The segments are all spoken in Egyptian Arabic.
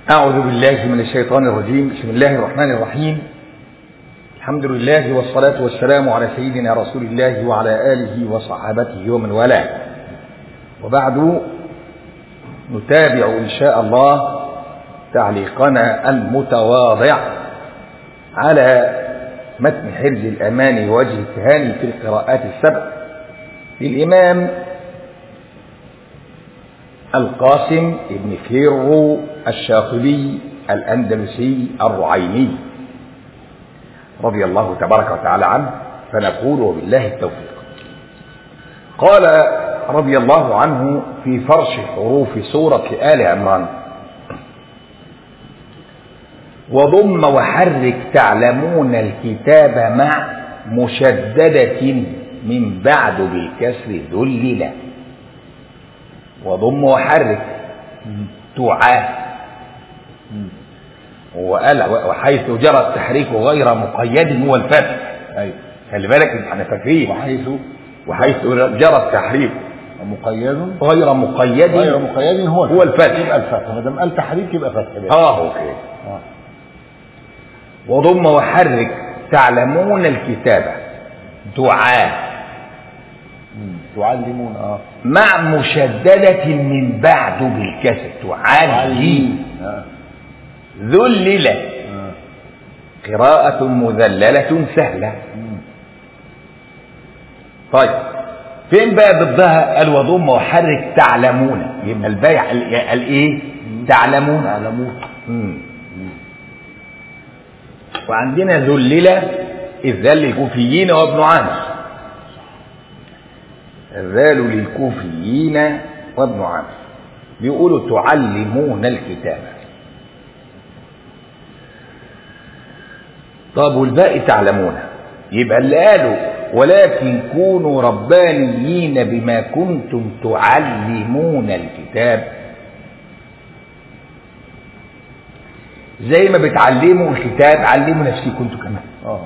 أعوذ بالله من الشيطان الرجيم بسم الله الرحمن الرحيم الحمد لله والصلاة والسلام على سيدنا رسول الله وعلى آله وصحابته ومن والاه وبعد نتابع إن شاء الله تعليقنا المتواضع على متن حرز الأمان ووجه التهاني في القراءات السبع للإمام القاسم ابن فيرو الشاطبي الأندلسي الرعيني رضي الله تبارك وتعالى عنه فنقول وبالله التوفيق قال رضي الله عنه في فرش حروف سورة آل عمران وضم وحرك تعلمون الكتاب مع مشددة من بعد بالكسر ذلل وضم وحرك تعاه وقال وحيث جرى التحريك غير مقيد هو الفتح ايوه خلي بالك احنا فاكرين وحيث وحيث جرى التحريك مقيد غير مقيد غير مقيد هو هو الفتح. يبقى الفتح ما دام قال تحريك يبقى فتح بقى. اه اوكي آه. وضم وحرك تعلمون الكتابة دعاء مم. تعلمون اه مع مشددة من بعد بالكسر تعلي آه. ذلل آه. قراءة مذللة سهلة مم. طيب فين بقى ضدها قال وضم وحرك تعلمون يبقى البيع قال قال ايه تعلمون تعلمون مم. وعندنا ذلل الذل للكوفيين وابن عامر الذال للكوفيين وابن عامر بيقولوا تعلمون الكتاب طب والباقي تعلمون يبقى اللي قالوا ولكن كونوا ربانيين بما كنتم تعلمون الكتاب زي ما بتعلموا الكتاب علموا نفسكم انتوا كمان اه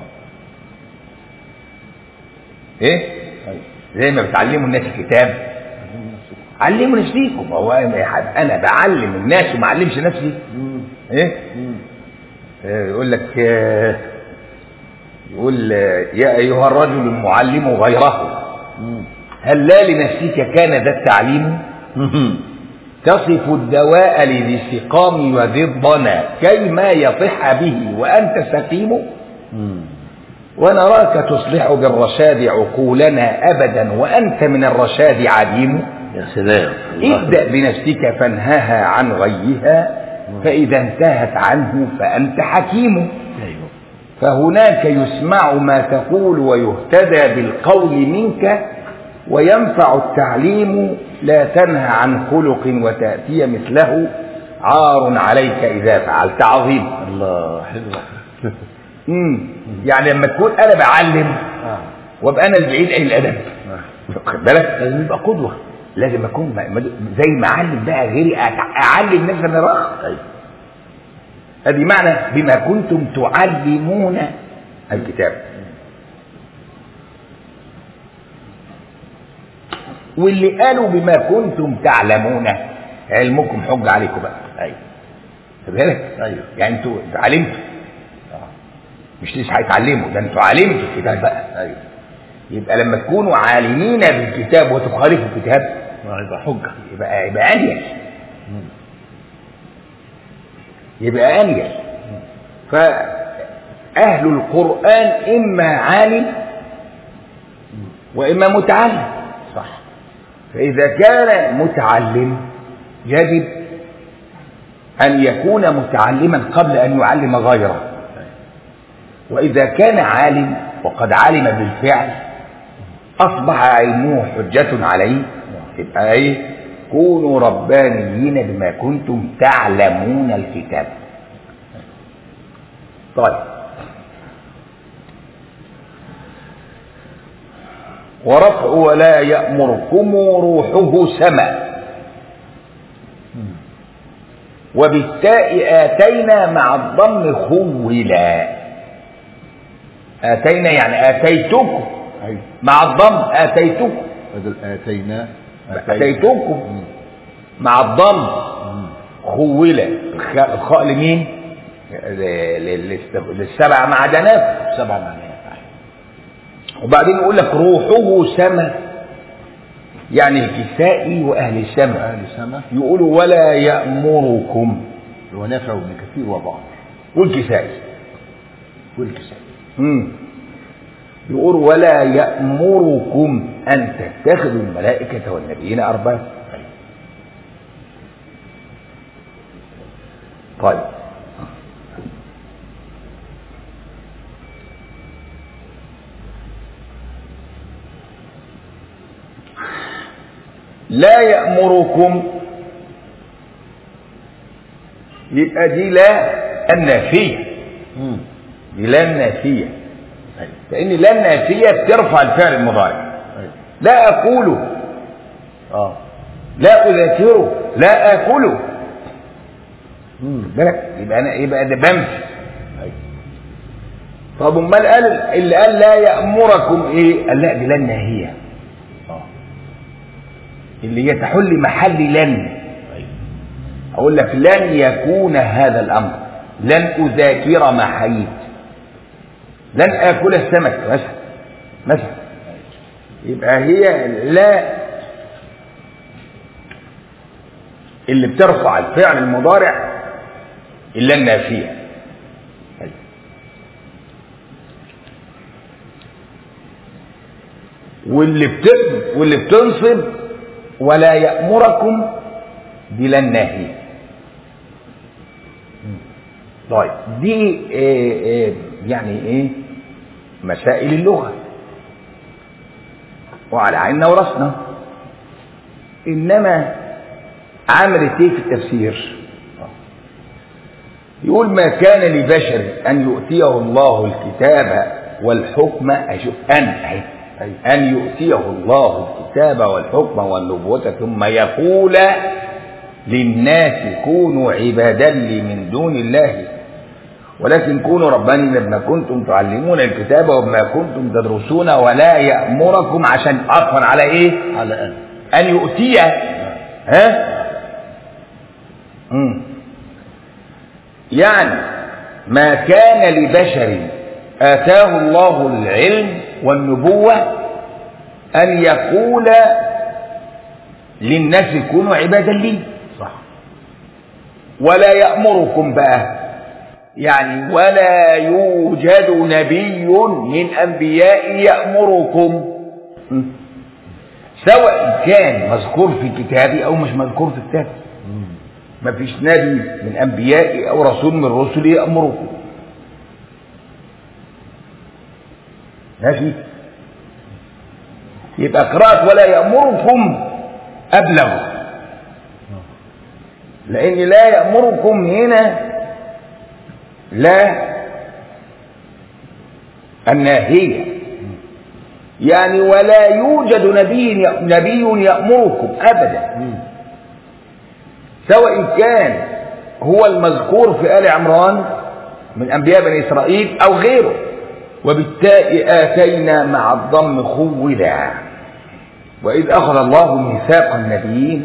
ايه ايوه زي ما بتعلموا الناس الكتاب علموا نفسيكم هو انا بعلم الناس وما علمش نفسي مم. ايه مم. آه، يقول لك آه، يقول آه، يا ايها الرجل المعلم غيره مم. هل لا لنفسك كان ذا التعليم مم. تصف الدواء لذي السقام وذي الضنا كيما يصح به وانت سقيم مم. ونراك تصلح بالرشاد عقولنا ابدا وانت من الرشاد عديم يا سلام ابدا بنفسك فانهاها عن غيها فاذا انتهت عنه فانت حكيم ايوه فهناك يسمع ما تقول ويهتدى بالقول منك وينفع التعليم لا تنهى عن خلق وتاتي مثله عار عليك اذا فعلت عظيم الله حلو امم يعني لما تكون انا بعلم اه وابقى انا البعيد عن الادب آه. واخد بالك لازم يبقى قدوه لازم اكون م- م- زي ما اعلم بقى غيري أتع- اعلم نفسي انا راخ ايوه ادي معنى بما كنتم تعلمون الكتاب واللي قالوا بما كنتم تعلمون علمكم حج عليكم بقى ايوه خد بالك ايوه يعني انتوا علمتوا آه. مش لسه هيتعلموا ده انتوا علمتوا الكتاب بقى ايوه يبقى لما تكونوا عالمين بالكتاب وتخالفوا الكتاب ما يبقى حجه يبقى يبقى انيل مم. يبقى انيل فاهل القران اما عالم واما متعلم صح فاذا كان متعلم يجب ان يكون متعلما قبل ان يعلم غيره واذا كان عالم وقد علم بالفعل اصبح علمه حجه عليه يبقى ايه كونوا ربانيين بما كنتم تعلمون الكتاب طيب ورفع ولا يأمركم روحه سما وبالتاء آتينا مع الضم خولا آتينا يعني آتيتكم ايوه مع الضم آتيتكم بدل اتينا آتيتكم مم. مع الضم مم. خولة الخ- الخاء لمين ل- ل- للس- للسبع معدنات سبع معنيات وبعدين يقول لك روحه سما يعني الكسائي واهل السماء أهل السماء يقولوا ولا يأمركم ونافع وابن كثير وبعض والكسائي والكساء مم. يقول ولا يأمركم أن تتخذوا الملائكة والنبيين أربابا طيب لا يأمركم يبقى دي لا النافية مم. دي لا النافية أيوة. لأن لا النافية بترفع الفعل المضارع أيوة. لا أقوله اه لا أذاكره لا آكله مم. بالك يبقى أنا يبقى ده بنفي أيوة. طب امال قال اللي قال لا يأمركم إيه؟ قال لا دي لا الناهية اه اللي هي تحل محل لن أيوة. أقول لك لن يكون هذا الأمر لن أذاكر ما حييت لن آكل السمك مثلا مثلا يبقى هي لا اللي بترفع الفعل المضارع إلا النافية أيوة. واللي بت... واللي بتنصب ولا يأمركم بلا الناهية طيب دي إيه إيه يعني ايه مسائل اللغة وعلى عيننا وراسنا انما عملت ايه في التفسير يقول ما كان لبشر ان يؤتيه الله الكتاب والحكم اشوف ان أهي. ان يؤتيه الله الكتاب والحكم والنبوة ثم يقول للناس كونوا عبادا لي من دون الله ولكن كونوا ربانين بما كنتم تعلمون الكتاب وبما كنتم تدرسون ولا يأمركم عشان عطفا على ايه؟ على أن أن يؤتي ها؟ مم. يعني ما كان لبشر آتاه الله العلم والنبوة أن يقول للناس كونوا عبادا لي صح ولا يأمركم بقى يعني ولا يوجد نبي من أنبياء يأمركم م. سواء كان مذكور في كتابي أو مش مذكور في كتابي مم. ما فيش نبي من أنبيائي أو رسول من رسلي يأمركم ماشي يبقى قراءة ولا يأمركم أبلغ لأن لا يأمركم هنا لا الناهية يعني ولا يوجد نبي نبي يأمركم أبدا مم. سواء كان هو المذكور في آل عمران من أنبياء بني إسرائيل أو غيره وبالتاء آتينا مع الضم خولا وإذ أخذ الله ميثاق النبيين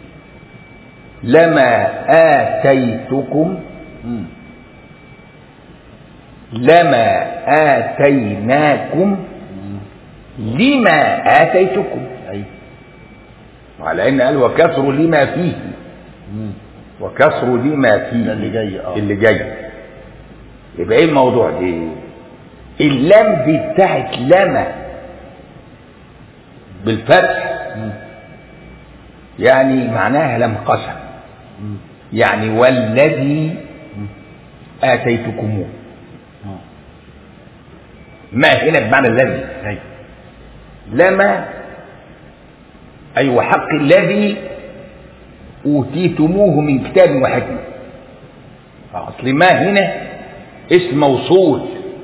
لما آتيتكم مم. لما آتيناكم مم. لما آتيتكم أيوة. وعلى إن قال وكسر لما فيه مم. وكسر لما فيه ده اللي جاي، آه. اللي جاي يبقى ايه الموضوع دي اللام دي بتاعت لما بالفتح مم. يعني معناها لم قسم مم. يعني والذي مم. اتيتكموه آه. ما هنا بمعنى الذي أيوة. لما اي وحق الذي اوتيتموه من كتاب وحكمه اصل ما هنا اسم موصول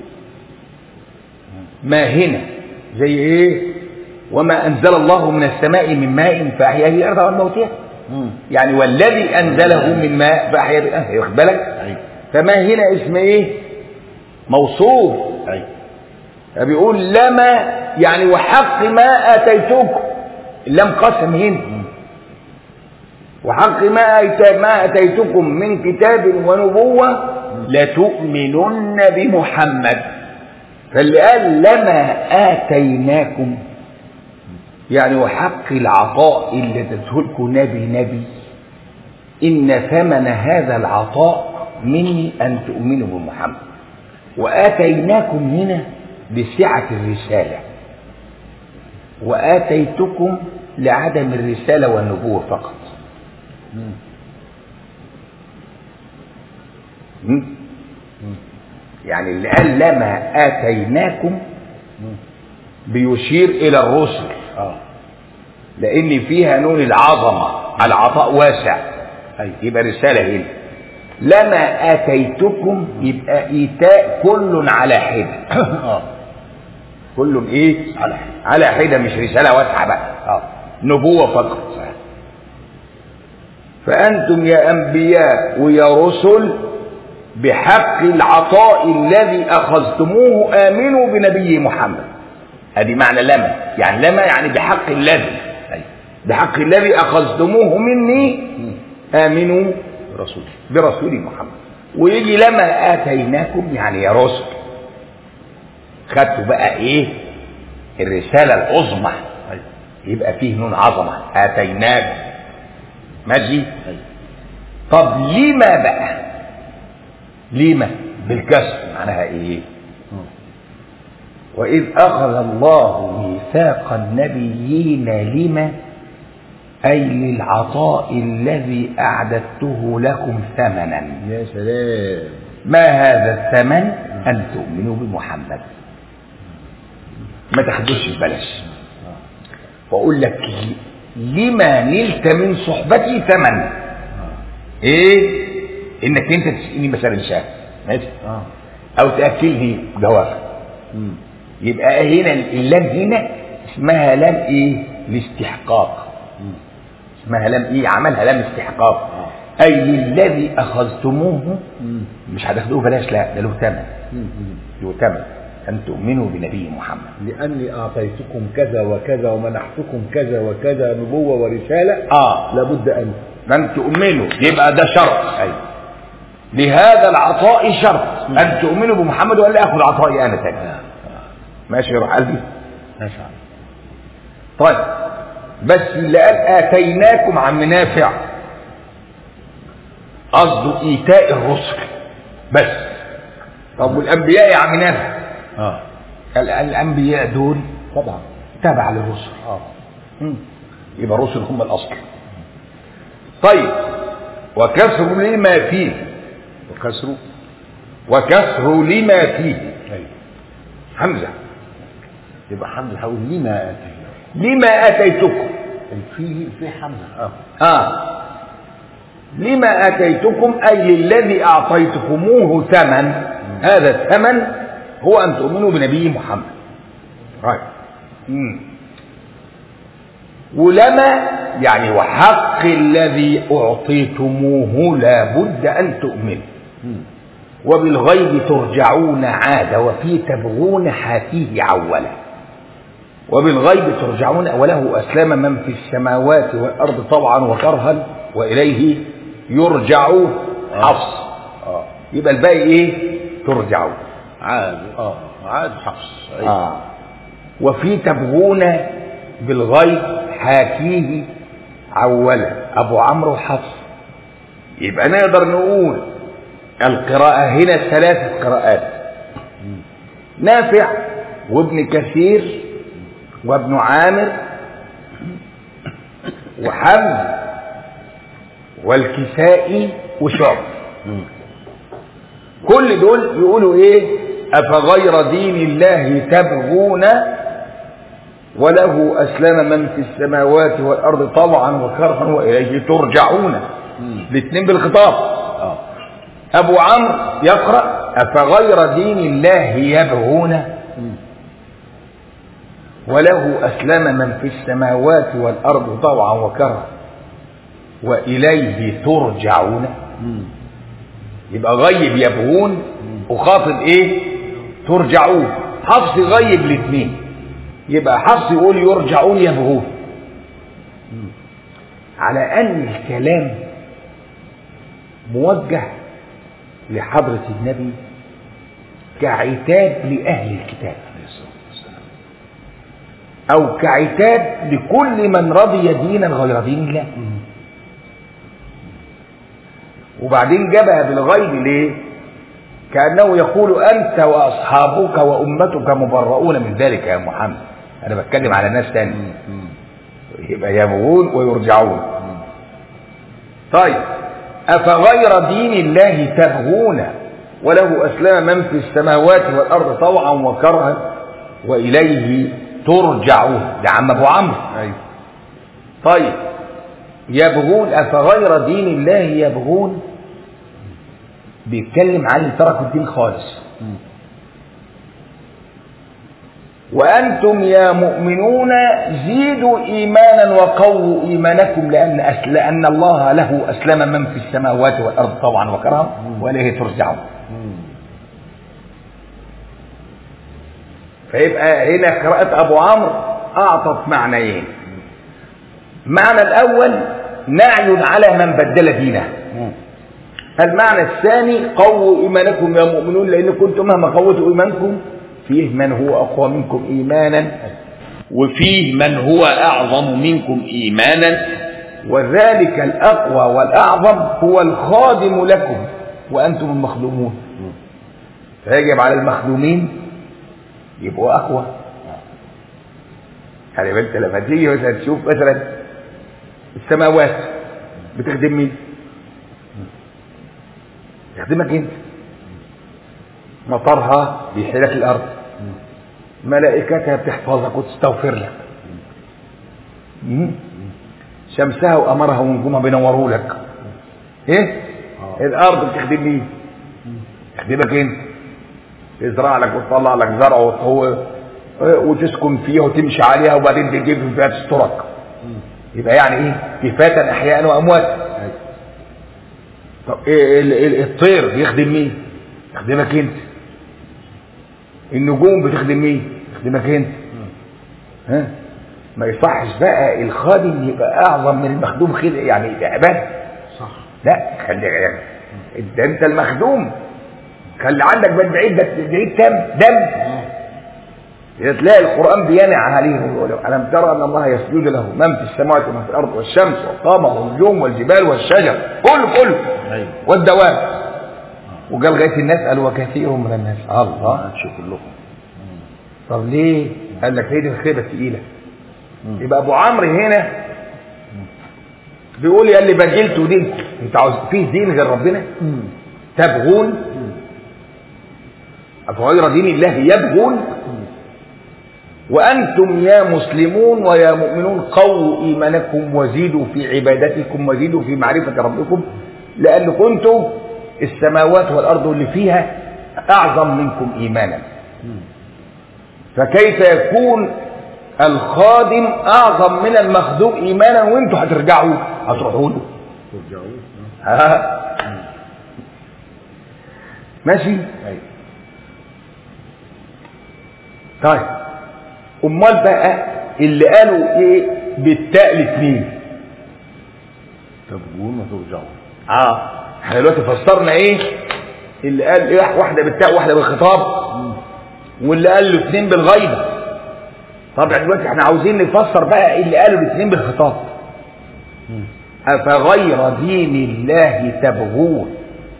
ما هنا زي ايه وما انزل الله من السماء من ماء فاحيا به الارض والموتى مم. يعني والذي انزله من ماء فاحيا به الارض واخد بالك أيوة. فما هنا اسم ايه موصول أيوة. فبيقول لما يعني وحق ما اتيتكم لم قسم هنا مم. وحق ما أتى ما أتيتكم من كتاب ونبوة لتؤمنن بمحمد فاللي قال لما آتيناكم يعني وحق العطاء اللي تدخلكم نبي نبي إن ثمن هذا العطاء مني أن تؤمنوا بمحمد وآتيناكم هنا بسعة الرسالة وآتيتكم لعدم الرسالة والنبوة فقط م? يعني اللي قال لما آتيناكم بيشير إلى الرسل اه لأن فيها نون العظمة العطاء واسع أيوة. يبقى رسالة هنا لما آتيتكم يبقى إيتاء كل على حدة اه كل إيه على حدة. على حدة مش رسالة واسعة بقى اه نبوة فقط فأنتم يا أنبياء ويا رسل بحق العطاء الذي أخذتموه آمنوا بنبي محمد هذه معنى لما يعني لما يعني بحق الذي أيوة. بحق الذي أخذتموه مني آمنوا رسول برسول محمد ويجي لما آتيناكم يعني يا رسل خدتوا بقى إيه الرسالة العظمى أيوة. يبقى فيه نون عظمة آتيناك ماشي أيوة. طب لما بقى لما بالكسر معناها ايه مم. وإذ أخذ الله ميثاق النبيين لما أي للعطاء الذي أعددته لكم ثمنا يا سلام ما هذا الثمن أن تؤمنوا بمحمد ما تاخدوش ببلاش وأقول لك لما نلت من صحبتي ثمن إيه إنك أنت تسقيني مثلا شاه ماشي اه أو تأكلني جوافة مم. يبقى هنا اللام هنا اسمها لام إيه الاستحقاق مم. اسمها لام إيه عملها لام استحقاق آه. أي للذي أخذتموه مم. مش هتاخدوه بلاش لا ده له ثمن مم. مم. له ثمن أن تؤمنوا بنبي محمد لأني أعطيتكم كذا وكذا ومنحتكم كذا وكذا نبوة ورسالة آه لابد أن من تؤمنوا يبقى ده شرط أيوة. لهذا العطاء شرط أن تؤمنوا بمحمد ولا أخذ عطائي أنا تاني آه. ماشي يا روح قلبي ما شاء الله طيب بس اللي قال آتيناكم عم نافع قصده إيتاء الرسل بس طب والأنبياء يا عم نافع اه قال الأنبياء دول طبعا تابع للرسل اه مم. يبقى الرسل هم الأصل طيب وكسر لما فيه وكسره وكسر لما فيه أيوة. حمزة يبقى حمزة هقول لما آتيه لما أتيتكم في في حمزة اه آه لما أتيتكم أي للذي أعطيتكموه ثمن هذا الثمن هو أن تؤمنوا بنبي محمد right. مم. ولما يعني وحق الذي أعطيتموه لا بد أن تؤمنوا مم. وبالغيب ترجعون عاد وفي تبغون حافيه عولا وبالغيب ترجعون وله أسلام من في السماوات والأرض طوعا وكرها وإليه يرجعون حفص اه يبقى الباقي إيه ترجعون عاد اه عاد حفص أيوة. آه. وفي تبغون بالغيب حاكيه عولا أبو عمرو حفص يبقى نقدر نقول القراءة هنا ثلاثة قراءات مم. نافع وابن كثير وابن عامر وحمز والكسائي وشعب مم. كل دول يقولوا ايه افغير دين الله تبغون وله اسلم من في السماوات والارض طوعا وكرها واليه ترجعون مم. الاثنين بالخطاب اه ابو عمرو يقرا افغير دين الله يبغون مم. وله أسلم من في السماوات والأرض طوعا وكرها وإليه ترجعون مم. يبقى غيب يبغون وخاطب إيه ترجعون حفص غيب الاثنين يبقى حفص يقول يرجعون يبغون على أن الكلام موجه لحضرة النبي كعتاب لأهل الكتاب أو كعتاب لكل من رضي دينا غير دين الله وبعدين جابها بالغيب ليه؟ كأنه يقول أنت وأصحابك وأمتك مبرؤون من ذلك يا محمد أنا بتكلم على ناس تاني يبقى يبغون ويرجعون طيب أفغير دين الله تبغون وله أسلام من في السماوات والأرض طوعا وكرها وإليه ترجعون ده عم أبو عمرو ايوه طيب يبغون أفغير دين الله يبغون بيتكلم عن اللي تركوا الدين خالص وأنتم يا مؤمنون زيدوا إيمانا وقووا إيمانكم لأن أسل لأن الله له أسلم من في السماوات والأرض طوعا وكرها وإليه ترجعون فيبقى هنا قراءة أبو عمرو أعطت معنيين المعنى الأول نعي على من بدل دينه المعنى الثاني قووا إيمانكم يا مؤمنون لأن كنتم مهما قوتوا إيمانكم فيه من هو أقوى منكم إيمانا وفيه من هو أعظم منكم إيمانا وذلك الأقوى والأعظم هو الخادم لكم وأنتم المخدومون فيجب على المخدومين يبقوا أقوى يعني انت لما تيجي مثلا تشوف مثلا السماوات بتخدم مين؟ تخدمك انت مطرها بيحيلك الارض ملائكتها بتحفظك وتستغفر لك مم. شمسها وقمرها ونجومها بينوروا لك ايه الارض بتخدم مين تخدمك انت تزرع لك وتطلع لك زرع وتهو وتسكن فيها وتمشي عليها وبعدين تجيب فيها تسترك يبقى يعني ايه كفاة احياء واموات طب إيه ال- ال- الطير بيخدم مين يخدمك انت النجوم بتخدم مين تخدمك انت ها ما يصحش بقى الخادم يبقى اعظم من المخدوم خدمه يعني ده عباده صح لا خلي يعني انت انت المخدوم خلي عندك بد بعيد بس بعيد كام دم تلاقي القرآن بينع عليه ويقول ألم ترى أن الله يسجد له من في السماوات ومن في الأرض والشمس والقمر والنجوم والجبال والشجر كله كله ايوه والدواب وقال غاية الناس قال وكثير من الناس الله هتشوف كلهم طب ليه؟ قال لك هي دي الخيبة الثقيلة يبقى أبو عمرو هنا بيقول يا اللي بجلته دين أنت عاوز فيه دين غير ربنا؟ تبغون أفغير دين الله يبغون وأنتم يا مسلمون ويا مؤمنون قووا إيمانكم وزيدوا في عبادتكم وزيدوا في معرفة ربكم لأن كنتم السماوات والأرض اللي فيها أعظم منكم إيمانا فكيف يكون الخادم أعظم من المخدوم إيمانا وأنتم هترجعوا هتروحوا له ترجعون ها ماشي ايوه طيب امال بقى اللي قالوا ايه بالتاء الاثنين تبغون وترجعون اه احنا دلوقتي فسرنا ايه اللي قال ايه واحده بالتاء واحده بالخطاب واللي قال له اثنين بالغيبه طبعا دلوقتي احنا عاوزين نفسر بقى اللي قالوا الاثنين بالخطاب افغير دين الله تبغون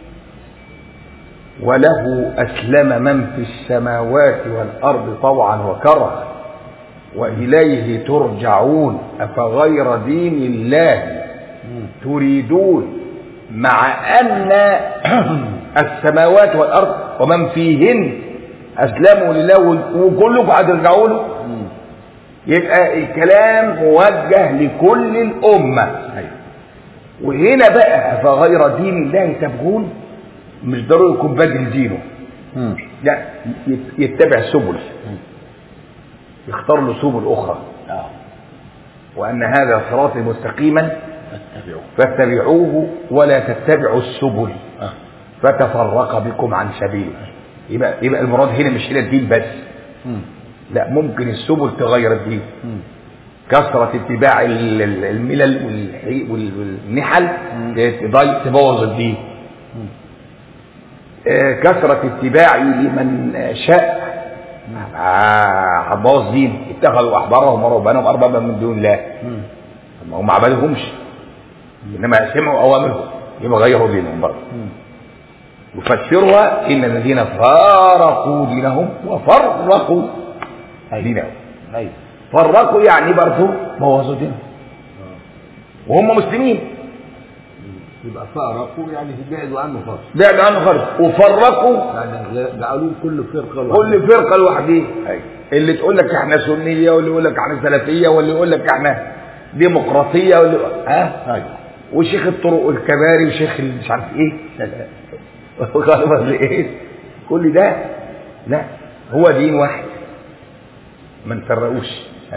وله أسلم من في السماوات والأرض طوعا وكرها وإليه ترجعون أفغير دين الله تريدون مع أن السماوات والأرض ومن فيهن أسلموا لله وكلكم هترجعوا له يبقى الكلام موجه لكل الأمة ايوه وهنا بقى فغير دين الله تبغون مش ضروري يكون بدل دينه مم. لا يت- يتبع سبل يختار له سبل أخرى اه وأن هذا صراطي مستقيما اتبعوا فاتبعوه ولا تتبعوا السبل اه فتفرق بكم عن سبيله يبقى يبقى المراد هنا مش هنا الدين بس مم. لا ممكن السبل تغير الدين مم. كثرة اتباع ال- ال- الملل والحي- وال- والنحل تضي- تبوظ الدين آه، كثرة اتباعي لمن شاء آه، هتبوظ دين اتخذوا احبارهم ورهبانهم اربابا من دون الله طب ما هم ما عبدهمش انما سمعوا اوامرهم يبقى غيروا دينهم برضه يفسرها ان الذين فارقوا دينهم وفرقوا دينهم ايوه فرقوا يعني برضه بوظوا دينهم وهم مسلمين يبقى فارقوا يعني بعدوا عنه خالص بعد عنه خالص وفرقوا يعني جعلوه كل فرقه لوحدها. كل فرقه لوحدها اللي تقول لك احنا سنيه واللي يقول لك احنا سلفيه واللي يقول لك احنا ديمقراطيه واللي ها ايوه وشيخ الطرق والكباري وشيخ ال- مش عارف ايه غالبا ايه كل ده لا هو دين واحد ما نفرقوش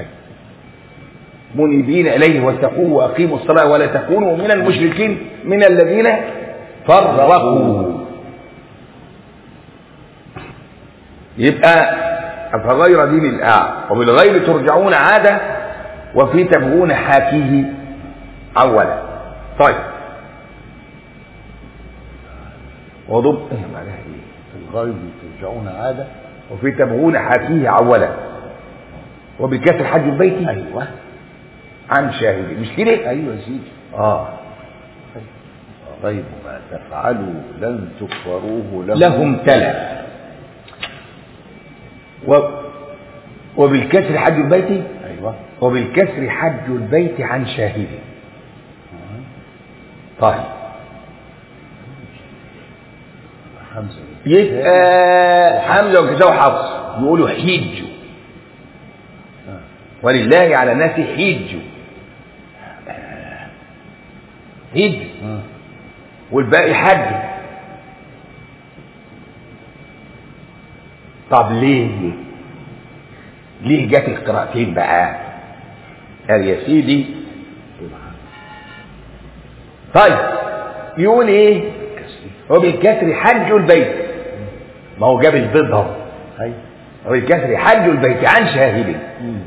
منيبين اليه واتقوه واقيموا الصلاه ولا تكونوا من المشركين من الذين فرقوا يبقى أفغير دين الآع وبالغير ترجعون عادة وفي تبغون حاكيه أولا طيب وضب إيه معناها إيه في الغيب ترجعون عاده وفي تبغون حاكيه أولا وبكسر حج البيت ايوه عن شاهد مش كده ايوه يا سيدي آه طيب ما تفعلوا لن تكفروه لهم, لهم تلف و وبالكسر حج البيت ايوه وبالكسر حج البيت عن شاهد طيب حمزه يبقى حمزه وكساء وحفص يقولوا حجوا ولله على الناس حجوا حج آه. والباقي حج طب ليه ليه جت القراءتين بقى قال يا سيدي طيب يقول ايه وبالكسر حج البيت ما هو جاب الضد اهو ايوه وبالكسر حج البيت عن شاهد مم.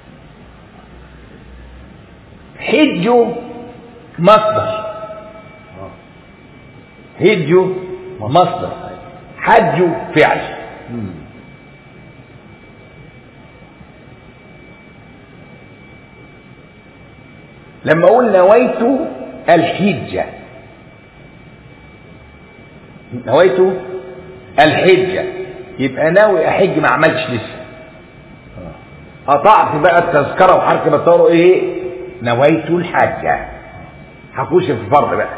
حج مصدر آه. حج مصدر حج فعل مم. لما اقول نويت الحجة نويت الحجة يبقى ناوي احج ما عملتش لسه قطعت بقى التذكرة وحركة الطيارة ايه نويت الحجة هخش في الفرض بقى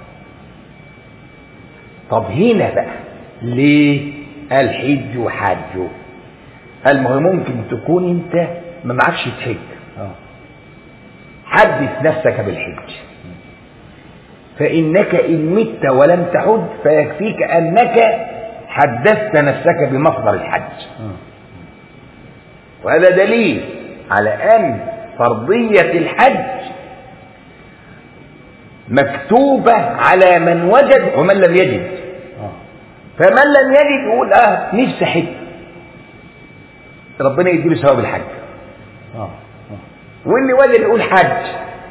طب هنا بقى ليه الحج حج المهم ممكن تكون انت ما معكش تحج اه حدث نفسك بالحج فإنك إن مت ولم تحج فيكفيك أنك حدثت نفسك بمصدر الحج آه. وهذا دليل على أن فرضية الحج مكتوبة على من وجد ومن لم يجد اه فمن لم يجد يقول اه نفسي حج ربنا يديله ثواب الحج اه اه واللي وجد يقول حج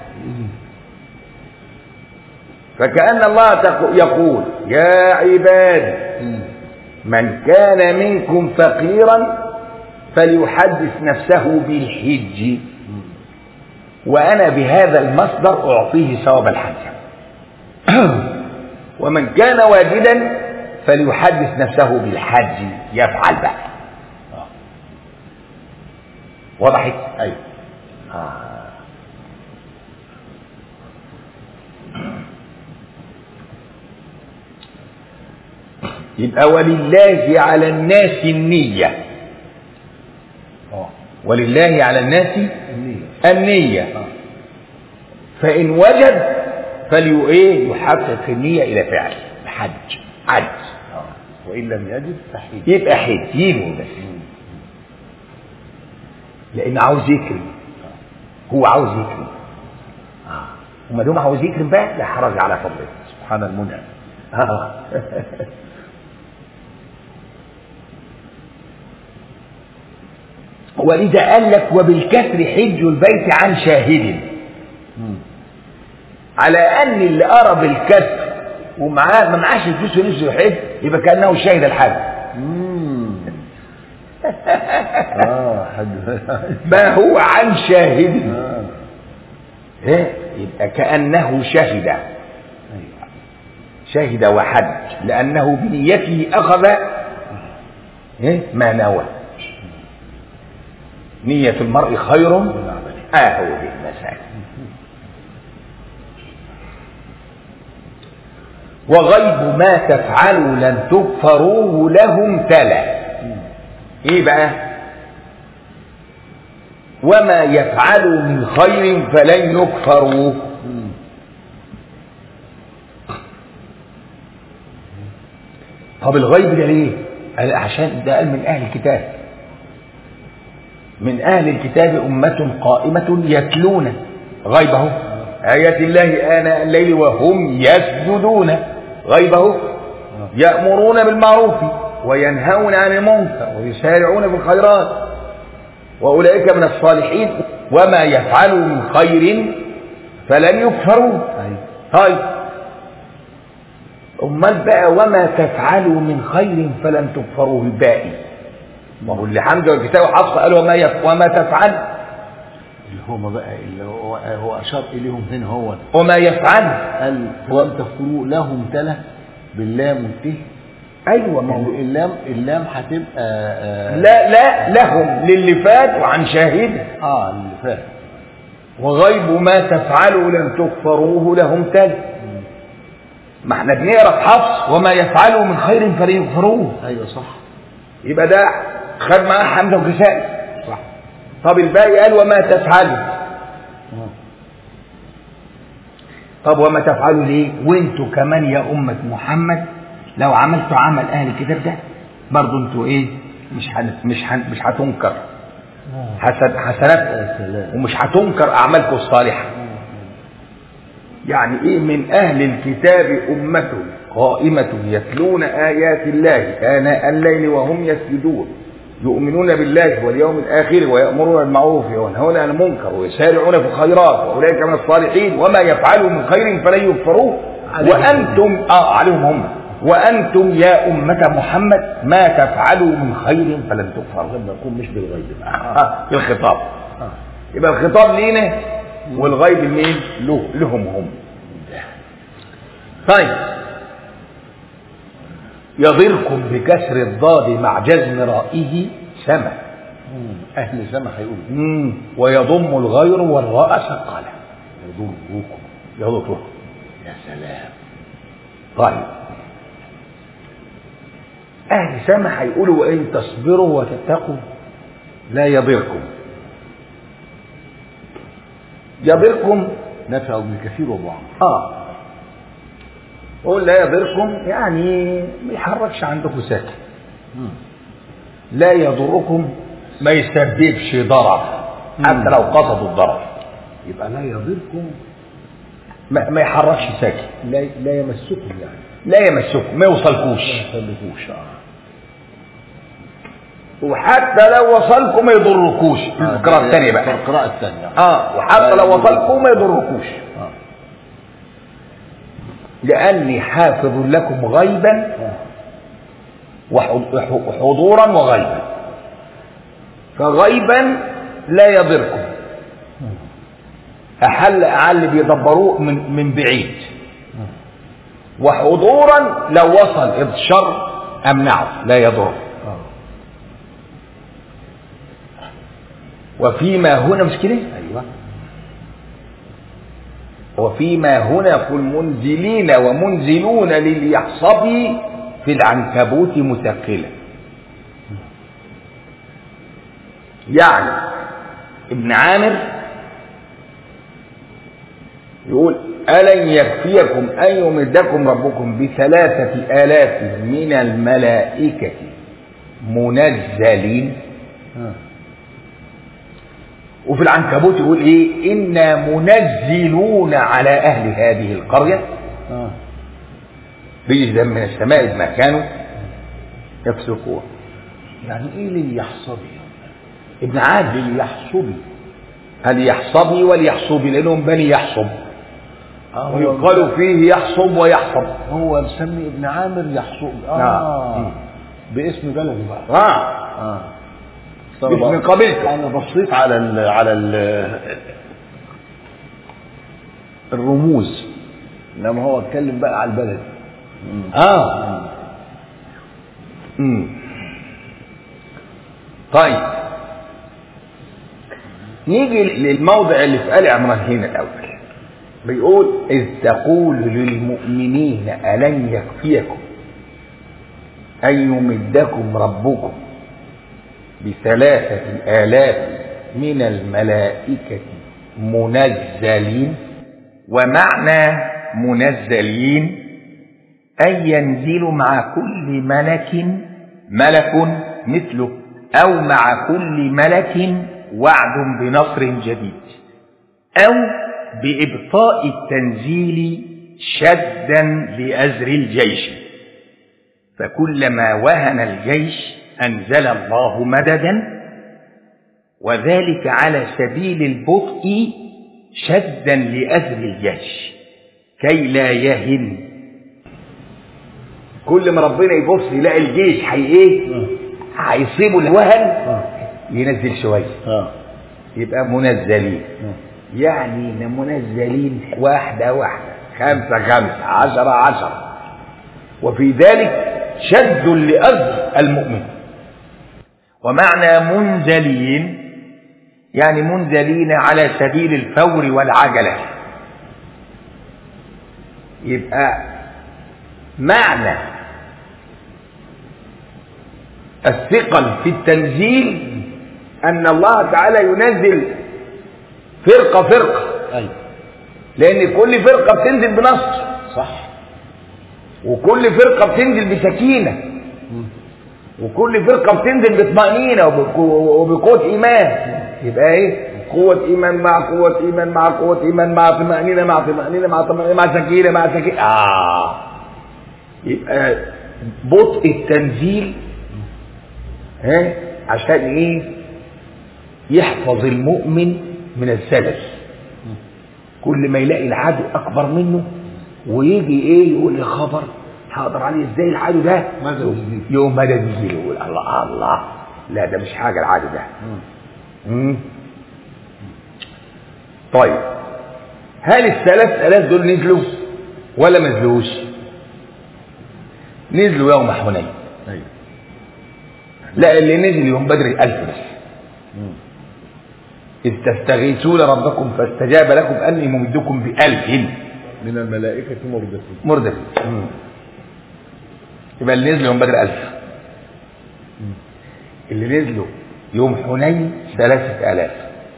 فكأن الله تقو- يقول يا عباد مم. من كان منكم فقيرا فليحدث نفسه بالحج وأنا بهذا المصدر أعطيه ثواب الحج ومن كان واجدا فليحدث نفسه بالحج يفعل بقى اه وضحت ايوه يبقى ولله على الناس النية اه ولله على الناس النية النية اه فإن وجد فليو ايه يحقق النية إلى فعل الحج حج اه وان لم يجد فحيد يبقى حج ينوي بس لأنه عاوز يكرم هو عاوز يكرم آه. وما دام عاوز يكرم بقى لا حرج على فضله سبحان المنعم آه. ولذا قال لك وبالكسر حج البيت عن شاهد على ان اللي قرا بالكسر ومعاه ما معاش الفلوس ونفسه يحج يبقى كانه شاهد الحج اه حد ما هو عن شاهد آه. إيه؟ يبقى كانه شهد شهد وحج لانه بنيته اخذ إيه؟ ما نوى نية المرء خير آه هو دي المسائل وغيب ما تفعلوا لن تغفروه لهم تلا ايه بقى وما يفعلوا من خير فلن يكفروه طب الغيب ده ليه قال عشان ده قال من اهل الكتاب من اهل الكتاب امه قائمه يتلون غيبه ايات الله اناء الليل وهم يسجدون غيبه يامرون بالمعروف وينهون عن المنكر ويسارعون في الخيرات واولئك من الصالحين وما يفعلوا من خير فلن يكفروه طيب امال بقى وما تفعلوا من خير فلن تكفروه الباقي ما هو اللي حمزه والكتاب وحفص قال وما يف... وما تفعل اللي هم بقى اللي هو, هو اشار اليهم هنا هو وما يفعل قال فلم تذكروا لهم تلا باللام والته ايوه ما هو اللام اللام هتبقى آه لا لا لهم للي فات وعن شاهد اه اللي فات وغيب ما تفعلوا لن تكفروه لهم تل ما احنا بنقرا في حفص وما يفعلوا من خير فلن يكفروه ايوه صح يبقى ده خد معاه حمزه وكسائي صح طب الباقي قال وما تفعلوا آه. طب وما تفعلوا ليه وانتوا كمان يا أمة محمد لو عملتوا عمل أهل الكتاب ده برضه انتوا ايه مش هن مش هن مش هتنكر حسن حسنات يا سلام. ومش هتنكر أعمالكم الصالحة يعني ايه من أهل الكتاب أمة قائمة يتلون آيات الله آناء الليل وهم يسجدون يؤمنون بالله واليوم الآخر ويأمرون بالمعروف وينهون عن المنكر ويسارعون في الخيرات وأولئك من الصالحين وما يفعلوا من خير فلن يكفروه عليهم. وأنتم آه عليهم هم وأنتم يا أمة محمد ما تفعلوا من خير فلن تكفروا لما نكون مش بالغيب آه الخطاب آه. يبقى الخطاب لينا والغيب لمين؟ له لهم هم طيب يضركم بكسر الضاد مع جزم رائه سما مم. اهل سما هيقول مم. ويضم الغير والراء ثقلا يضركم يضركم يا سلام طيب أهل سما هيقولوا وإن تصبروا وتتقوا لا يضركم يضركم نفع ابن كثير وابو عمرو اه قول لا يضركم يعني ما يحركش عندكم ساكن مم. لا يضركم ما يسببش ضرر حتى لو قصدوا الضرر يبقى لا يضركم ما, ما يحركش ساكن لا لا يمسكم يعني لا يمسكم ما يوصلكوش ما يخليكوش اه وحتى لو وصلكم ما يضركوش القراءة الثانية بقى القراءة الثانية اه وحتى لو وصلكم ما يضركوش اه لأني حافظ لكم غيبا آه. وح- وح- وحضورا وغيبا فغيبا لا يضركم أحل أعل بيدبروه من من بعيد وحضورا لو وصل الشر أمنعه لا يضر اه وفيما هنا مش كده ايوه وفيما هنا في المنزلين ومنزلون لليحصب في العنكبوت مثقلة يعني ابن عامر يقول ألن يكفيكم أن يمدكم ربكم بثلاثة آلاف من الملائكة منزلين اه وفي العنكبوت يقول ايه انا منزلون على اهل هذه القريه اه رجزا من السماء ما كانوا يفسقون يعني ايه اللي يحصل ابن عامر باليحصبي اليحصبي واليحصبي لانهم بني يحصب آه هو, ويقال فيه يحصب ويحصب هو مسمي ابن عامر يحصبي نعم. اه باسم بلده بقى اه اه باسم قبيلته انا بصيت على ال على ال الرموز انما هو اتكلم بقى على البلد اه امم طيب نيجي للموضع اللي في آل عمران هنا الأول بيقول إذ تقول للمؤمنين ألن يكفيكم أن يمدكم ربكم بثلاثة آلاف من الملائكة منزلين ومعنى منزلين أن ينزل مع كل ملك ملك مثله أو مع كل ملك وعد بنصر جديد أو بإبطاء التنزيل شدا لأزر الجيش فكلما وهن الجيش أنزل الله مددا وذلك على سبيل البطء شدا لأزر الجيش كي لا يهن كل ما ربنا يبص يلاقي الجيش هي ايه هيصيبه الوهن ينزل شويه اه يبقى منزلين يعني منزلين واحدة واحدة خمسة خمسة عشرة عشرة وفي ذلك شد لأجر المؤمن ومعنى منزلين يعني منزلين على سبيل الفور والعجلة يبقى معنى الثقل في التنزيل أن الله تعالى ينزل فرقة فرقة ايوه لأن كل فرقة بتنزل بنصر صح وكل فرقة بتنزل بسكينة وكل فرقة بتنزل بطمأنينة وبقو- وبقوة إيمان يبقى إيه؟ قوة إيمان مع قوة إيمان مع قوة إيمان مع طمأنينة مع طمأنينة مع طمأنينة مع سكينة مع سكينة آه يبقى بطء التنزيل ها عشان إيه؟ يحفظ المؤمن من الزلل كل ما يلاقي العدو أكبر منه ويجي إيه يقول يا خبر هقدر عليه ازاي العدو ده ماذا يجيب؟ يوم مدى يجي له يقول الله الله لا ده مش حاجه العدو ده مم. طيب هل الثلاث آلاف دول نزلوا ولا ما نزلوش نزلوا يوم حنين ايوه لا اللي نزل يوم بدر الألف بس إذ تستغيثون ربكم فاستجاب لكم أني ممدكم بألف من الملائكة مردفين مردف يبقى اللي نزلوا يوم بدر ألف اللي نزلوا يوم حنين ثلاثة آلاف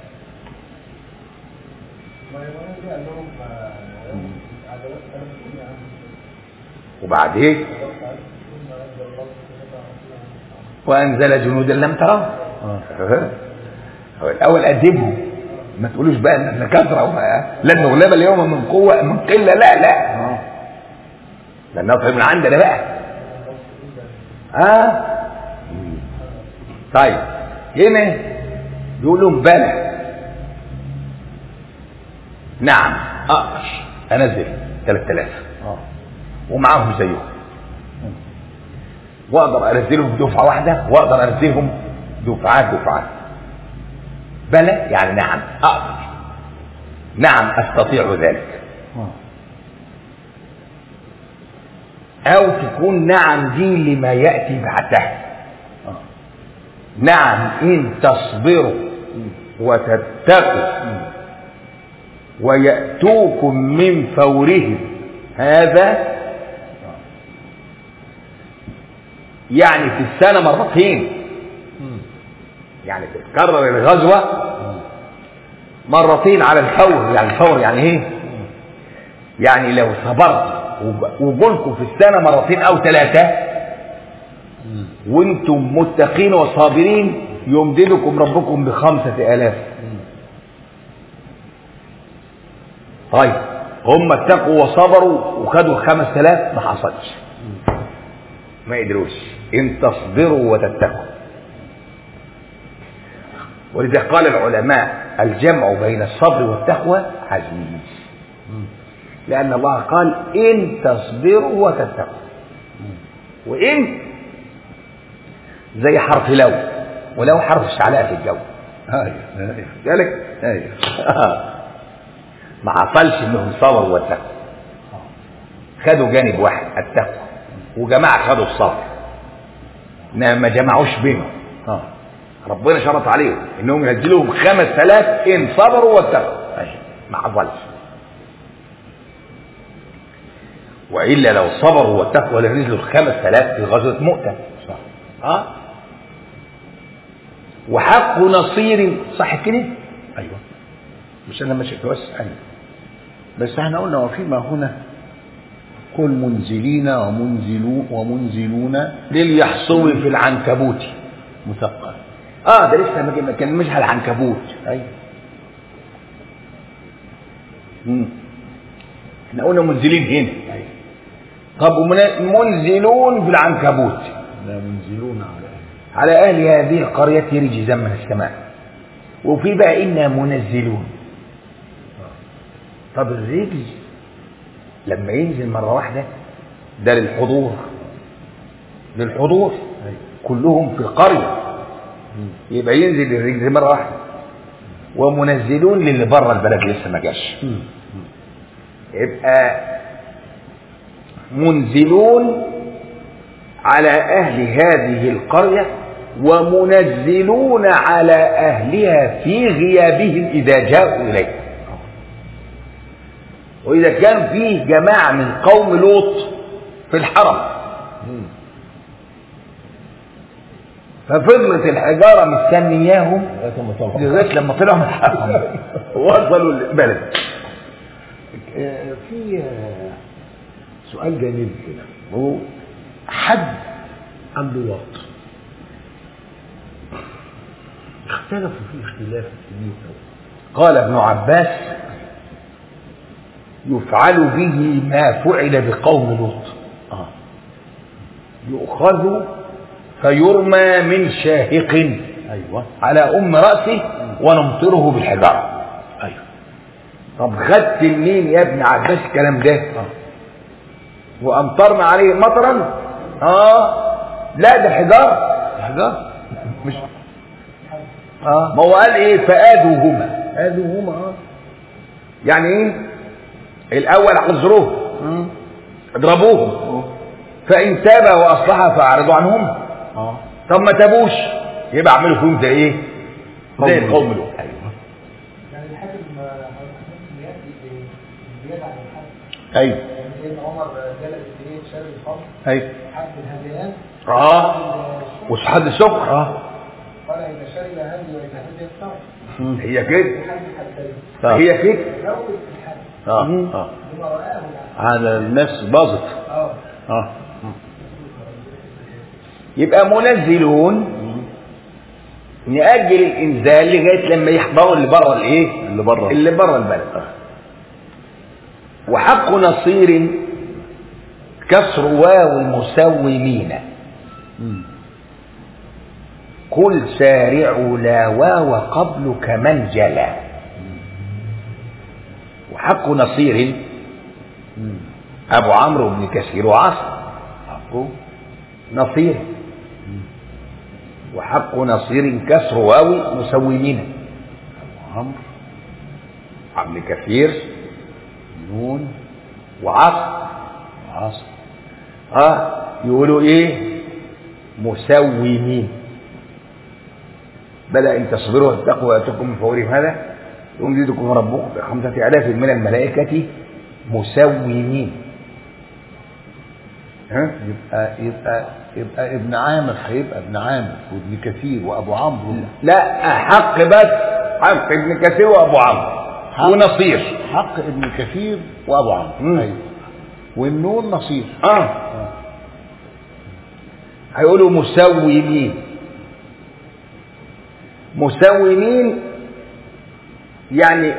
وبعدين وأنزل جنودا لم تروا اه هو الأول أدبهم ما تقولوش بقى إن احنا كثرة وما- لن نغلب اليوم من قوة من قلة لا لا اه ده النصر من عندنا بقى اه طيب هنا يقول لهم بلى نعم اقدر انزل 3000 اه ومعاهم زيهم واقدر انزلهم دفعه واحده واقدر انزلهم دفعات دفعات بلى يعني نعم اقدر نعم استطيع ذلك اه أو تكون نعم دي لما يأتي بعدها اه نعم إن تصبروا وتتقوا ويأتوكم من فورهم هذا يعني في السنة مرتين يعني تتكرر الغزوة مرتين على الفور يعني الفور يعني ايه يعني لو صبرت وج- وجولكم في السنة مرتين أو ثلاثة وانتم متقين وصابرين يمددكم ربكم بخمسة آلاف طيب هم اتقوا وصبروا وخدوا الخمس آلاف ما حصلش ما قدروش ان تصبروا وتتقوا ولذا قال العلماء الجمع بين الصبر والتقوى عزيز لأن الله قال إن تصبروا وتتقوا وإن زي حرف لو ولو حرف استعلاء في الجو ايوه ايوه ذلك ايوه ما حصلش انهم صبروا واتقوا خدوا جانب واحد التقوى وجماعة خدوا الصبر إنما ما جمعوش بينهم اه ربنا شرط عليهم انهم ينزلهم خمس ثلاث ان صبروا واتقوا ايوه ما حصلش والا لو صبروا واتقوا لنزلوا الخمس ثلاث في غزوه مؤتة صح اه وحق نصير صح كده ايوه مش انا ماشي بس انا بس احنا قلنا وفيما هنا قل منزلين ومنزلون ومنزلون لليحصوي في العنكبوت مثقل اه ده لسه ما ما كان مش على العنكبوت ايوه مم. احنا قلنا منزلين هنا ايوه طب ومن- منزلون في العنكبوت لا منزلون على أهل. على أهل هذه القرية رجزا من السماء وفي بقى إنا منزلون طب الرجز لما ينزل مرة واحدة ده للحضور للحضور ايوه كلهم في القرية يبقى ينزل الرجز مرة واحدة ومنزلون للي بره البلد لسه ما جاش مم. يبقى منزلون على أهل هذه القرية ومنزلون على أهلها في غيابهم إذا جاءوا إليه وإذا كان فيه جماعة من قوم لوط في الحرم مم. ففضلت الحجارة مستنياهم لغايه ما طلعوا لغاية لما طلعوا من الحرم وصلوا البلد آه، في آه، سؤال جانبي كده هو حد اللواط اختلفوا فيه اختلاف كبير قوي قال ابن عباس يفعل به ما فعل بقوم لوط اه يؤخذ فيرمى من شاهق ايوه على ام راسه ونمطره بالحجاره ايوه طب خدت منين يا ابن عباس الكلام ده اه وامطرنا عليه مطرا اه لا ده حجاره حجار مش اه ما هو قال ايه فآذوهما هذه هما اه يعني ايه الاول عذروه اضربوهم فان تاب واصلح فاعرضوا عنهم اه طب ما تابوش يبقى اعملوا فيهم زي ايه زي القوم دول ايوه يعني الحاكم حكم يأتي بزيادة عن الحد ايوه يعني سيدنا عمر جلد الدين شرب الخمر ايوه حد الهذيان اه وحد السكر اه قال إذا شرب هذه وإذا هذه الثمر مم. هي كده حد حدين آه. هي كده زود في الحد اه اه بما رآه يعني على النفس باظت اه اه يبقى منزلون نأجل الإنزال لغاية لما يحضروا اللي بره الإيه؟ اللي بره. اللي بره البلد وحق نصير كسر واو المسومين مم. قل سارعوا لا واو قبل كمن جلا وحق نصير مم. أبو عمرو بن كثير وعاصم حقه نصير وحق نصير كسر واو مسومين عمرو عبد كثير نون وعاصم عاصم اه يقولوا ايه مسومين بلى ان تصبروا وتتقوا وياتكم من فورهم هذا يمددكم ربكم بخمسة آلاف من الملائكة مسومين ها يبقى يبقى يبقى ابن عامر هيبقى ابن عامر وابن كثير وابو عمرو لا حق بس حق ابن كثير وابو عمرو حق. ونصير حق ابن كثير وابو عمرو مم. ايوه والنون نصير اه هيقولوا مسومين مسومين يعني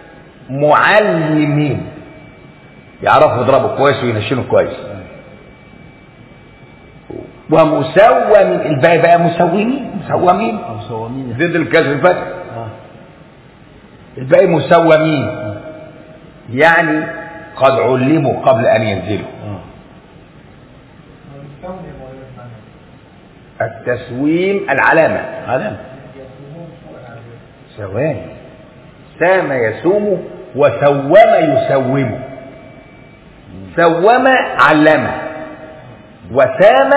معلمين يعرفوا يضربوا كويس وينشنوا كويس ومسوم الباقي بقى مسومين مسومين أو صوامين ضد الكسر الفتح آه. الباقي مسومين يعني قد علموا قبل ان ينزلوا آه. ويستوي ولا يفهم التسويم العلامة علامة يسمون سوء العذاب ثواني سام يسوم وسوم يسوم سوم علم وسام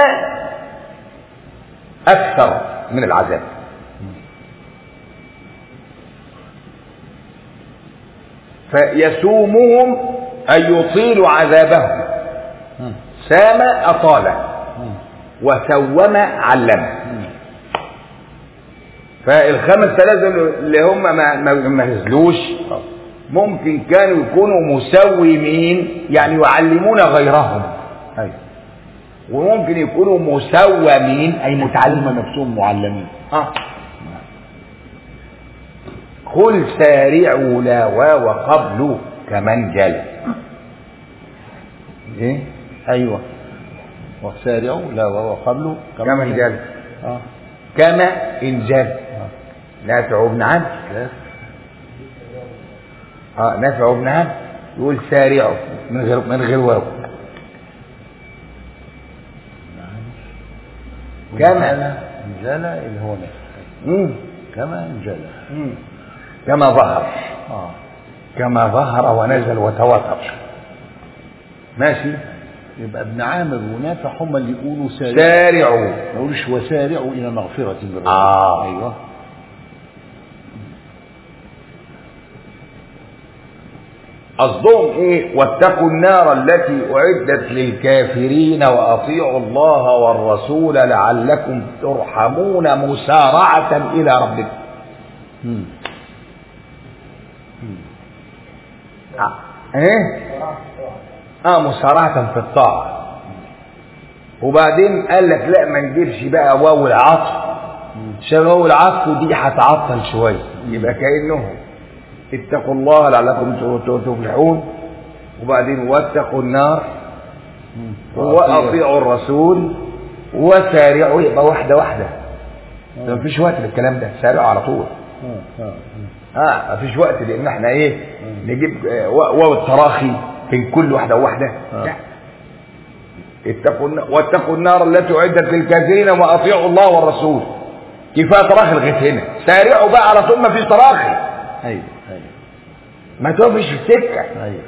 أكثر من العذاب فيسومهم أن يطيل عذابهم مم. سام أطال مم. وسوم علم فالخمس ثلاثة اللي هم ما, ما, ما نزلوش ممكن كانوا يكونوا مسومين يعني يعلمون غيرهم أيوة وممكن يكونوا مسومين أي هم متعلمين نفسهم معلمين آه. قل سارعوا لا واو قبل كمن جل ايه أيوة وسارعوا لا وهو قبله كمن جل آه. كما إن جل آه. نافع بن عبد كاف. اه نافع بن عبد يقول سارعوا من غير من غير واو كما انجلى اللي هو نفسه مم. كما انجلى مم. كما ظهر اه كما ظهر ونزل وتواتر ماشي يبقى ابن عامر ونافع هم اللي يقولوا سارعوا سارعوا ما يقولوش وسارعوا الى مغفره من ربكم آه. ايوه قصدهم ايه واتقوا النار التي اعدت للكافرين واطيعوا الله والرسول لعلكم ترحمون مسارعه الى ربكم مم. آه. ايه اه مسارعه في الطاعه وبعدين قال لك لا ما نجيبش بقى واو العطف عشان واو العطف دي هتعطل شويه يبقى كانهم اتقوا الله لعلكم تفلحون وبعدين واتقوا النار واطيعوا الرسول وسارعوا يبقى واحده واحده ما فيش وقت للكلام ده سارعوا على طول آه. آه. اه ما فيش وقت لان احنا ايه نجيب آه، واو التراخي بين كل واحده وواحده آه. لا اتقوا الن- واتقوا النار التي اعدت للكافرين واطيعوا الله والرسول كفايه تراخي لغايه هنا سارعوا بقى على طول ما فيش تراخي ايوه ايوه ما تقفش في السكه ايوه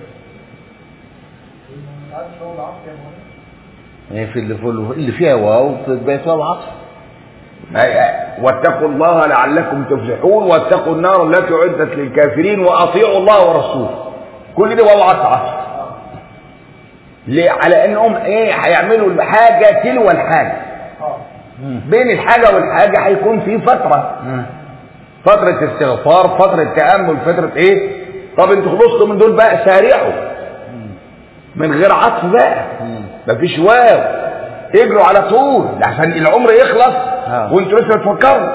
عارف هو العصر يا مولانا هي في اللي, في اللي فيها واو بتبقى واو عطف أي- واتقوا الله لعلكم تفلحون واتقوا النار التي اعدت للكافرين واطيعوا الله ورسوله كل ده واو عطف عطف ليه على انهم ايه هيعملوا الحاجه تلو الحاجه اه بين الحاجه والحاجه هيكون في فتره فتره استغفار فتره تامل فتره ايه طب انتوا خلصتوا من دول بقى سارعوا من غير عطف بقى مفيش واو اجروا على طول عشان العمر يخلص آه. وانتوا لسه بتفكروا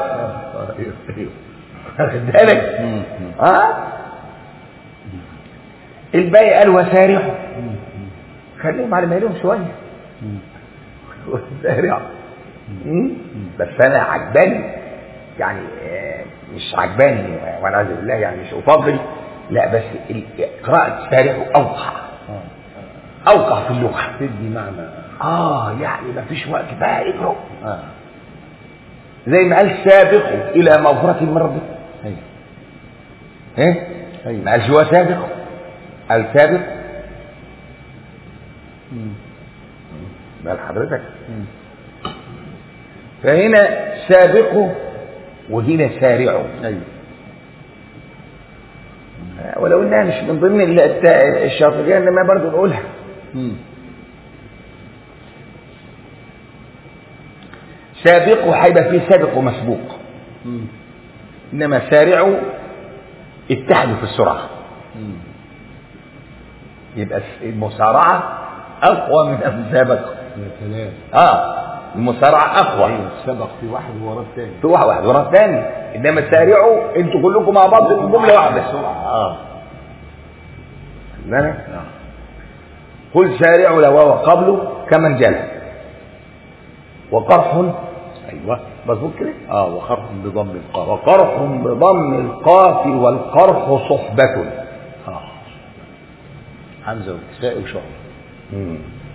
واخد بالك ها الباقي قال وسارعوا خليهم على مهلهم شويه وسارعوا مم. بس انا عجباني يعني آه، مش عجباني والعياذ بالله يعني مش افضل لا بس ال- قراءة سارعوا اوقع اوقع في اللغة تدي معنى اه يعني مفيش وقت بقى اجروا اه زي ما قال سابقوا الى مغفرة من ربكم ايوه ايه أيوة. ما قالش هو سابق قال سابق بل حضرتك فهنا سابقوا وهنا سارعوا ايوه ولو انها مش من ضمن ال- الت- الشاطئيه انما برضه نقولها مم. سابقوا هيبقى فيه سابق ومسبوق مم. انما سارعوا اتحدوا في السرعه مم. يبقى المسارعه اقوى من المسابقه يا سلام اه المسارعه اقوى ايوه سبق في واحد ورا الثاني في واحد واحد ورا الثاني انما سارعوا انتوا كلكم مع بعض في جمله واحده اه لا نعم قل سارعوا لو هو قبله كمن جل وقرح ايوه مظبوط كده اه وخرف بضم القاف وقرح بضم القاف والقرح صحبة اه حمزه والكسائي وشعبه مم.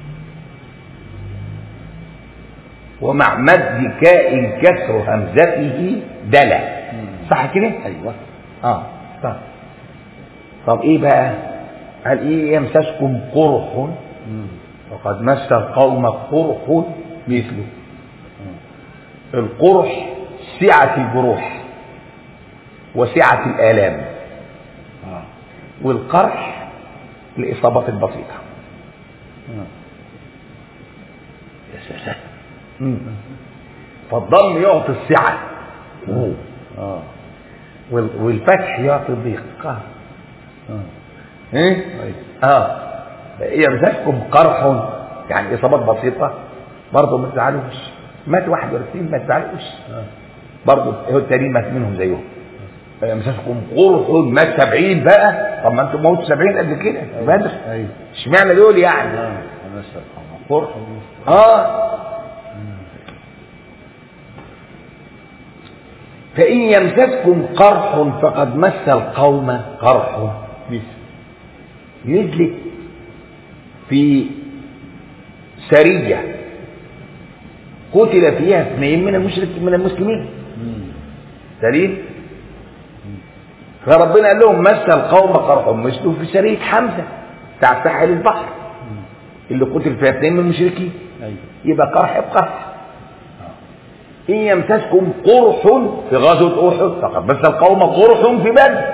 ومع مد كاء كسر همزته دلا صح كده؟ ايوه اه صح طب ايه بقى؟ قال ايه يمسسكم قرح وقد مس القوم قرح مثله القرح سعة الجروح وسعة الآلام اه والقرح الإصابات البسيطة يا سلام فالضم يعطي السعة اه وال- والفتح يعطي الضيق اه ايه؟ أيوة. اه يمسككم قرح يعني اصابات بسيطه برضه ما تزعلوش مات واحد ولا اثنين ما تزعلوش آه. برضه هو التانيين مات منهم زيهم يمسككم قرح مات 70 بقى طب ما انتم موتوا 70 قبل كده بدر ايوه اشمعنى دول يعني اه ونسى القمر قرح اه فإن يمسسكم قرح فقد مس القوم قرح مثل نزلت في سرية قتل فيها اثنين من المشرك من المسلمين سليم فربنا قال لهم مس القوم قرح مثله في سرية حمزة بتاع ساحل البحر اللي قتل فيها اثنين من المشركين ايوه يبقى قرح بقرح إن يمسسكم قرح في غزوة أحد فقد مس القوم قرح في بدر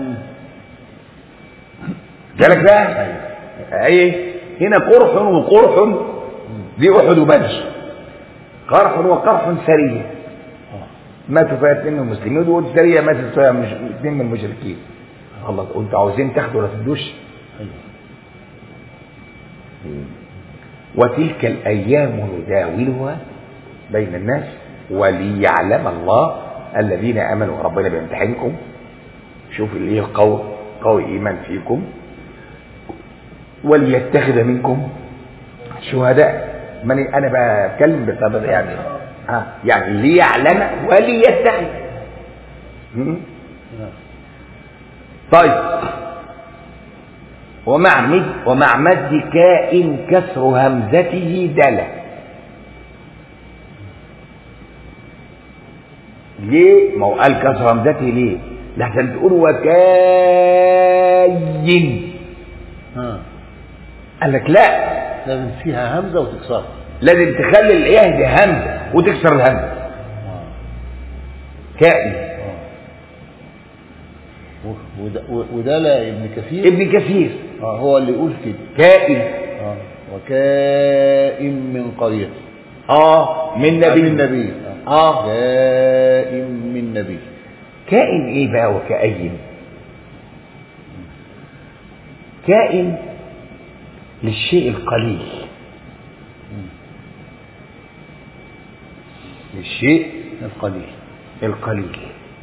جالك بقى ايه هنا قرح وقرح دي احد وبدر قرح وقرح سريه ماتوا فيها اثنين من المسلمين ودول سريه ماتت فيها مش اثنين من المشركين الله انتوا عاوزين تاخدوا ولا تدوش وتلك الايام نداولها بين الناس وليعلم الله الذين امنوا ربنا بيمتحنكم شوف الايه القوي قوي ايمان فيكم وليتخذ منكم شهداء من انا بتكلم بطبع يعني ها يعني ليعلم وليتخذ م? طيب ومع مد ومع مد كاء كسر همزته دلا ليه؟ ما هو قال كسر همزته ليه؟ لحسن تقول وكاين ها قال لك لا لازم فيها همزه وتكسرها لازم تخلي الايه دي همزه وتكسر الهمزه اه كائن اه و- وده, و- وده لا ابن كثير ابن كثير اه هو اللي يقول كده كائن اه وكائن من قرية اه من نبي من نبي اه كائن من نبي كائن ايه بقى وكأين كائن للشيء القليل للشيء القليل القليل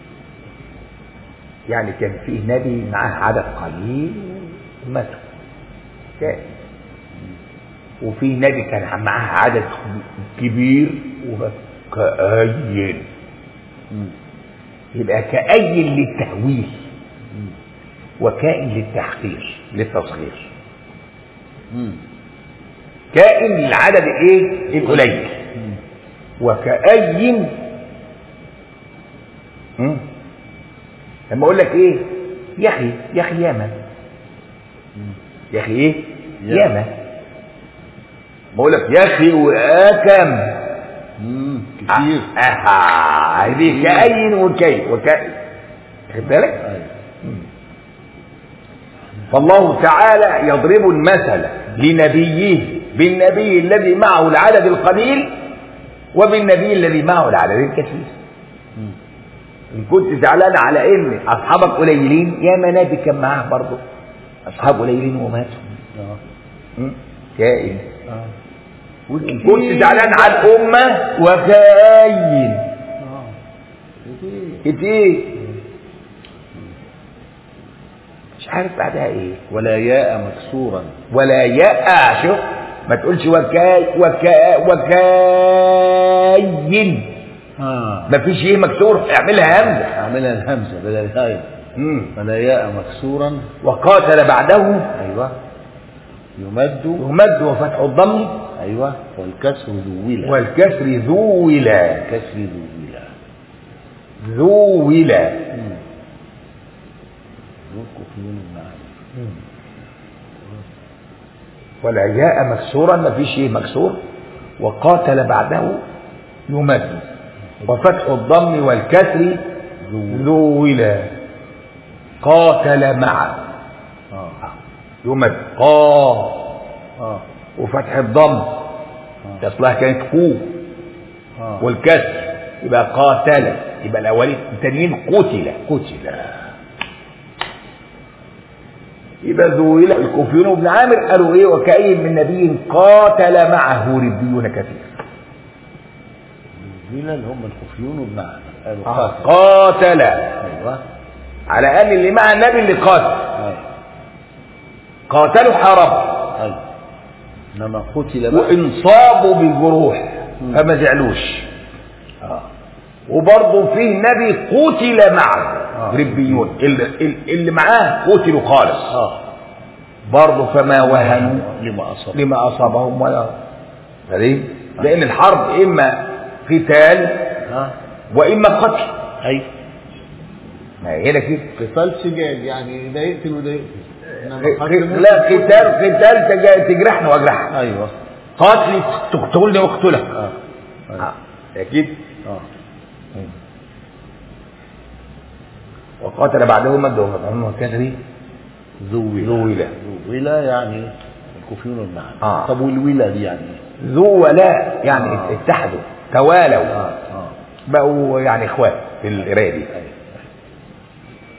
يعني كان فيه نبي معاه عدد قليل وماتوا كائن وفي نبي كان معاه عدد كبير وماتوا كأين مم. يبقى كأين للتهويل وكائن للتحقير للتصغير مم. كائن للعدد الايه القليل مم. وكأين مم. لما اقول لك ايه يا اخي يا اخي ياما يا اخي ايه ياما. ياما بقول لك يا اخي واكم مم. كتير اها هذه كأين وكي وكأين خد بالك أيوة. فالله تعالى يضرب المثل لنبيه بالنبي الذي معه العدد القليل وبالنبي الذي معه العدد الكثير مم. ان كنت زعلان على ان اصحابك قليلين يا منابي كان معاه برضه اصحاب قليلين وماتوا اه م? كائن اه ان كنت زعلان على الامه وكاين اه كتير كتير مش عارف بعدها ايه ولا ياء مكسورا ولا ياء شوف ما تقولش وكاي وكا وكاين كأي اه مفيش ايه مكسور اعملها همزة اعملها الهمزه بدل الهاء مم. فلا ياء مكسورا وقاتل بعده ايوه يمد يمد وفتح الضم ايوه والكسر ذولا والكسر ذولا الكسر ذولا ذولا والكفيون نعم ولا ياء مكسورا ما فيش ايه مكسور وقاتل بعده يمد وفتح الضم والكسر ذولا قاتل مع اه يمد قا اه وفتح الضم اصلها كانت كو اه والكسر يبقى قاتل يبقى الاولين التانيين قتل قتل يبقى ذويل الكوفيون وابن عامر قالوا ايه وكأي من نبي قاتل معه ربيون كثير ذولا اللي هم الكفيون وابن عامر قالوا آه. قاتل قاتل ايوه على ان اللي مع النبي اللي قاتل ايوه قاتلوا حاربوا ايوه انما قتل بقى وانصابوا بالجروح فما زعلوش وبرضه فيه نبي قتل معه آه. ربيون اللي, اللي معاه قتلوا خالص اه برضه فما وهنوا لما اصاب لما اصابهم ولا فاهم لان الحرب اما قتال ها واما قتل ايوه ما هي هنا كده قتال سجال يعني ده يقتل وده يقتل إنما قتل لا قتال قتال تج- تجرحنا واجرحك ايوه قاتل تقتلني واقتلك اه آه. اكيد اه وقاتل بعدهم مد وفتحهم وكسري ذولا ذولا ذولا يعني الكوفيون وابن عامر آه. طب والولا دي يعني ايه؟ ذو ولاء يعني آه. اتحدوا توالوا اه اه بقوا يعني اخوات في القرايه دي أيوة.